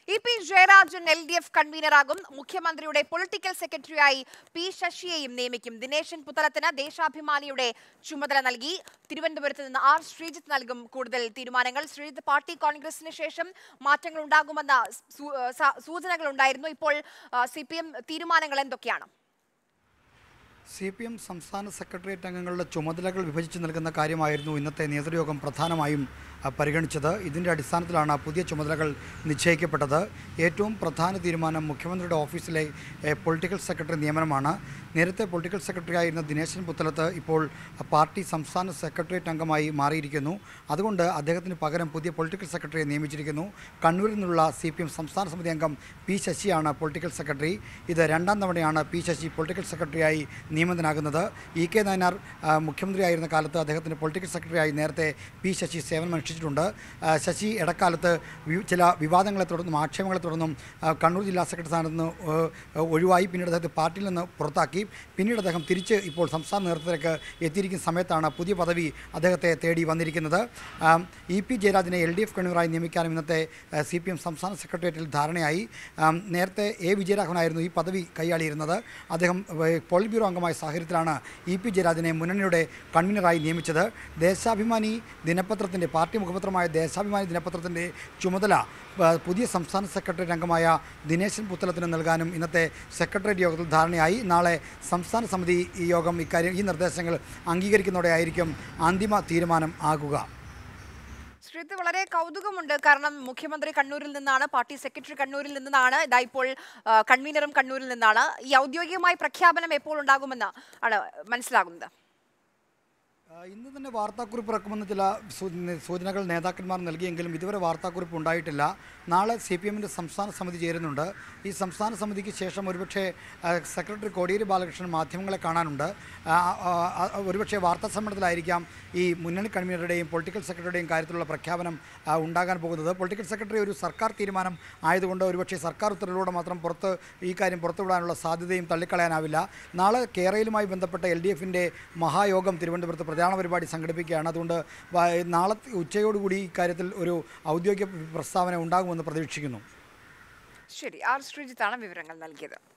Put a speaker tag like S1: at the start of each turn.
S1: E P Jayarajan L D F കൺവീനറാകും മുഖ്യമന്ത്രിയുടെ political സെക്രട്ടറിയായി പി ശശിയെയും നിയമിക്കും ദിനേശൻ പുത്തലത്തിന് ദേശാഭിമാനിയുടെ ചുമതല നൽകി തിരുവനന്തപുരത്ത് നിന്ന് ആർ ശ്രീജിത്ത് നൽകും കൂടുതൽ തീരുമാനങ്ങൾ ശ്രീജിത്ത് പാർട്ടി കോൺഗ്രസിന് ശേഷം മാറ്റങ്ങൾ ഉണ്ടാകുമെന്ന സൂ- സ- സൂചനകൾ ഉണ്ടായിരുന്നു ഇപ്പോൾ സി പി എം തീരുമാനങ്ങൾ എന്തൊക്കെയാണ്
S2: സി പി എം സംസ്ഥാന സെക്രട്ടേറിയറ്റ് അംഗങ്ങളുടെ ചുമതലകൾ വിഭജിച്ച് നൽകുന്ന കാര്യമായിരുന്നു ഇന്നത്തെ നേതൃയോഗം പ്രധാനമായും ആ, പരിഗണിച്ചത് ഇതിൻ്റെ അടിസ്ഥാനത്തിലാണ് പുതിയ ചുമതലകൾ നിശ്ചയിക്കപ്പെട്ടത് ഏറ്റവും പ്രധാന തീരുമാനം മുഖ്യമന്ത്രിയുടെ ഓഫീസിലെ എ, പൊളിറ്റിക്കൽ സെക്രട്ടറി നിയമനമാണ് നേരത്തെ പൊളിറ്റിക്കൽ സെക്രട്ടറി ആയിരുന്ന ദിനേശൻ പുത്തലത്ത് ഇപ്പോൾ പാർട്ടി സംസ്ഥാന സെക്രട്ടേറിയറ്റ് അംഗമായി മാറിയിരിക്കുന്നു അതുകൊണ്ട് അദ്ദേഹത്തിന് പകരം പുതിയ പൊളിറ്റിക്കൽ സെക്രട്ടറിയെ നിയമിച്ചിരിക്കുന്നു കണ്ണൂരിൽ നിന്നുള്ള സി പി എം സംസ്ഥാന സമിതി അംഗം പി ശശിയാണ് പൊളിറ്റിക്കൽ സെക്രട്ടറി ഇത് രണ്ടാം തവണയാണ് പി ശശി പൊളിറ്റിക്കൽ സെക്രട്ടറിയായി നിയമിതനാകുന്നത് ഇ കെ നായനാർ ആ, മുഖ്യമന്ത്രിയായിരുന്ന കാലത്ത് അദ്ദേഹത്തിന് പൊളിറ്റിക്കൽ സെക്രട്ടറിയായി നേരത്തെ പി ശശി സേവനം അനുഷ്ഠിച്ചിട്ടുണ്ട് ആ, ശശി ഇടക്കാലത്ത് വി- ചില വിവാദങ്ങളെ തുടർന്നും ആക്ഷേപങ്ങളെ തുടർന്നും ആ, കണ്ണൂർ ജില്ലാ സെക്രട്ടറി സ്ഥാനത്ത് നിന്ന് ഏഹ്, ഒഴിവായി പിന്നീട് അദ്ദേഹത്തെ പാർട്ടിയിൽ നിന്ന് പുറത്താക്കി പിന്നീട് അദ്ദേഹം തിരിച്ച് ഇപ്പോൾ സംസ്ഥാന നേതൃത്വത്തിലേക്ക് എത്തിയിരിക്കുന്ന സമയത്താണ് പുതിയ പദവി അദ്ദേഹത്തെ തേടി വന്നിരിക്കുന്നത് ആം, ഇ പി ജയരാജനെ എൽ ഡി എഫ് കൺവീനറായി നിയമിക്കാനും ഇന്നത്തെ സി പി എം സംസ്ഥാന സെക്രട്ടേറിയറ്റിൽ ധാരണയായി ആം, നേരത്തെ എ വിജയരാഘവനായിരുന്നു ഈ പദവി കൈയാളിയിരുന്നത് അദ്ദേഹം ഏഹ്, പോളിറ്റ് ബ്യൂറോ അംഗമായ സാഹചര്യത്തിലാണ് ഇ പി ജയരാജനെ മുന്നണിയുടെ കൺവീനറായി നിയമിച്ചത് ദേശാഭിമാനി ദിനപത്രത്തിൻ്റെ പാർട്ടി മുഖപത്രമായ ദേശാഭിമാനി ദിനപത്രത്തിൻ്റെ ചുമതല ആ, പുതിയ സംസ്ഥാന സെക്രട്ടറി അംഗമായ ദിനേശൻ പുത്തലത്തിന് നൽകാനും ഇന്നത്തെ സെക്രട്ടേറിയറ്റ് യോഗത്തിൽ ധാരണയായി നാളെ സംസ്ഥാന സമിതി ഈ യോഗം ഇക്കാര്യം ഈ നിർദ്ദേശങ്ങൾ അംഗീകരിക്കുന്നതോടെയായിരിക്കും അന്തിമ തീരുമാനം ആകുക
S1: ശ്രീജിത്ത് വളരെ കൗതുകമുണ്ട് കാരണം മുഖ്യമന്ത്രി കണ്ണൂരിൽ നിന്നാണ് പാർട്ടി സെക്രട്ടറി കണ്ണൂരിൽ നിന്നാണ് ഇതാ ഇപ്പോൾ ആ, കൺവീനറും കണ്ണൂരിൽ നിന്നാണ് ഈ ഔദ്യോഗികമായ പ്രഖ്യാപനം എപ്പോൾ ഉണ്ടാകുമെന്ന് ആണ് മനസ്സിലാകുന്നത്
S2: ആ, ഇന്ന് തന്നെ വാർത്താക്കുറിപ്പ് ഇറക്കുമെന്ന് ചില സൂ- സൂചനകൾ നേതാക്കന്മാർ നൽകിയെങ്കിലും ഇതുവരെ വാർത്താക്കുറിപ്പ് ഉണ്ടായിട്ടില്ല നാളെ സി പി എമ്മിൻ്റെ സംസ്ഥാന സമിതി ചേരുന്നുണ്ട് ഈ സംസ്ഥാന സമിതിക്ക് ശേഷം ഒരുപക്ഷെ ആ, സെക്രട്ടറി കോടിയേരി ബാലകൃഷ്ണൻ മാധ്യമങ്ങളെ കാണാനുണ്ട് ആ, ആ, ആ, ഒരുപക്ഷെ വാർത്താ സമ്മേളനത്തിലായിരിക്കാം ഈ മുന്നണി കൺവീനറുടെയും പൊളിറ്റിക്കൽ സെക്രട്ടറിയുടെയും കാര്യത്തിലുള്ള പ്രഖ്യാപനം ആ, ഉണ്ടാകാൻ പോകുന്നത് പൊളിറ്റിക്കൽ സെക്രട്ടറി ഒരു സർക്കാർ തീരുമാനം ആയതുകൊണ്ട് ഒരുപക്ഷെ സർക്കാർ ഉത്തരവിലൂടെ മാത്രം പുറത്ത് ഈ കാര്യം പുറത്തുവിടാനുള്ള സാധ്യതയും തള്ളിക്കളയാനാവില്ല നാളെ കേരളയിലുമായി ബന്ധപ്പെട്ട എൽ ഡി എഫിൻ്റെ മഹായോഗം തിരുവനന്തപുരത്ത് പ്രചാരണ പരിപാടി സംഘടിപ്പിക്കുകയാണ് അതുകൊണ്ട് വ- നാളെ ഉച്ചയോടുകൂടി ഇക്കാര്യത്തിൽ ഒരു ഔദ്യോഗിക പ്രസ്താവന ഉണ്ടാകുമെന്ന് പ്രതീക്ഷിക്കുന്നു
S1: ശരി ആർ ശ്രീജിത്താണ് വിവരങ്ങൾ നൽകിയത്